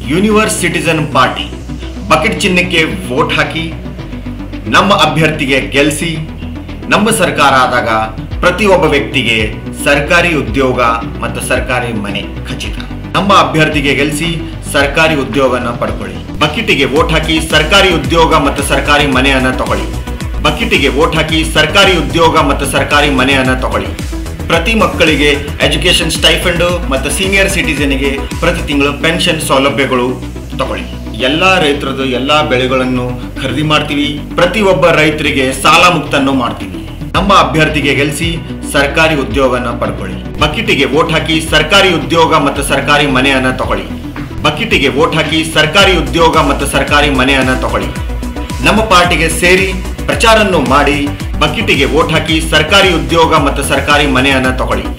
universe citizen party bucket ಚಿಹ್ನೆಗೆ vote ಹಾಕಿ ನಮ್ಮ ಅಭ್ಯರ್ಥಿಗೆ ಗೆಲ್ಲಿಸಿ ನಮ್ಮ ಸರ್ಕಾರ ಆದಾಗ ಪ್ರತಿಯೊಬ್ಬ ವ್ಯಕ್ತಿಗೆ ಸರ್ಕಾರಿ ಉದ್ಯೋಗ ಮತ್ತು ಸರ್ಕಾರಿ ಮನೆ ಖಚಿತ ನಮ್ಮ ಅಭ್ಯರ್ಥಿಗೆ ಗೆಲ್ಲಿಸಿ ಸರ್ಕಾರಿ ಉದ್ಯೋಗನ ಪಡ್ಕೊಳ್ಳಿ ಬಕೆಟಿಗೆ ವೋಟ್ ಹಾಕಿ ಸರ್ಕಾರಿ ಉದ್ಯೋಗ ಮತ್ತು ಸರ್ಕಾರಿ ಮನೆಯನ್ನ ತಗೊಳ್ಳಿ ಬಕೆಟಿಗೆ ವೋಟ್ ಹಾಕಿ ಸರ್ಕಾರಿ ಉದ್ಯೋಗ ಮತ್ತು ಸರ್ಕಾರಿ ಮನೆಯನ್ನ ತಗೊಳ್ಳಿ ಪ್ರತಿ ಮಕ್ಕಳಿಗೆ ಎಜುಕೇಶನ್ ಸ್ಟೈಫಂಡ್ ಮತ್ತು ಸೀನಿಯರ್ ಸಿಟಿಸನ್ಗೆ ಪ್ರತಿ ತಿಂಗಳು ಪೆನ್ಷನ್ ಸೌಲಭ್ಯಗಳು ತಗೊಳ್ಳಿ ಎಲ್ಲಾ ರೈತರದ್ದು ಎಲ್ಲಾ ಬೆಳೆಗಳನ್ನು ಖರೀದಿ ಮಾಡ್ತೀವಿ ಪ್ರತಿಯೊಬ್ಬ ರೈತರಿಗೆ ಸಾಲ ಮುಕ್ತನ್ನು ಮಾಡ್ತೀವಿ ನಮ್ಮ ಅಭ್ಯರ್ಥಿಗೆ ಗೆಲ್ಲಿಸಿ ಸರ್ಕಾರಿ ಉದ್ಯೋಗನ ಪಡ್ಕೊಳ್ಳಿ ಬಕೆಟಿಗೆ ವೋಟ್ ಹಾಕಿ ಸರ್ಕಾರಿ ಉದ್ಯೋಗ ಮತ್ತು ಸರ್ಕಾರಿ ಮನೆಯನ್ನ ತಗೊಳ್ಳಿ ಬಕೆಟಿಗೆ ವೋಟ್ ಹಾಕಿ ಸರ್ಕಾರಿ ಉದ್ಯೋಗ ಮತ್ತು ಸರ್ಕಾರಿ ಮನೆಯನ್ನ ತಗೊಳ್ಳಿ ನಮ್ಮ ಪಾರ್ಟಿಗೆ ಸೇರಿ ಪ್ರಚಾರನ್ನು ಮಾಡಿ ಬಕೆಟಿಗೆ ವೋಟ್ ಹಾಕಿ ಸರ್ಕಾರಿ ಉದ್ಯೋಗ ಮತ್ತು ಸರ್ಕಾರಿ ಮನೆಯನ್ನ ತಗೊಳ್ಳಿ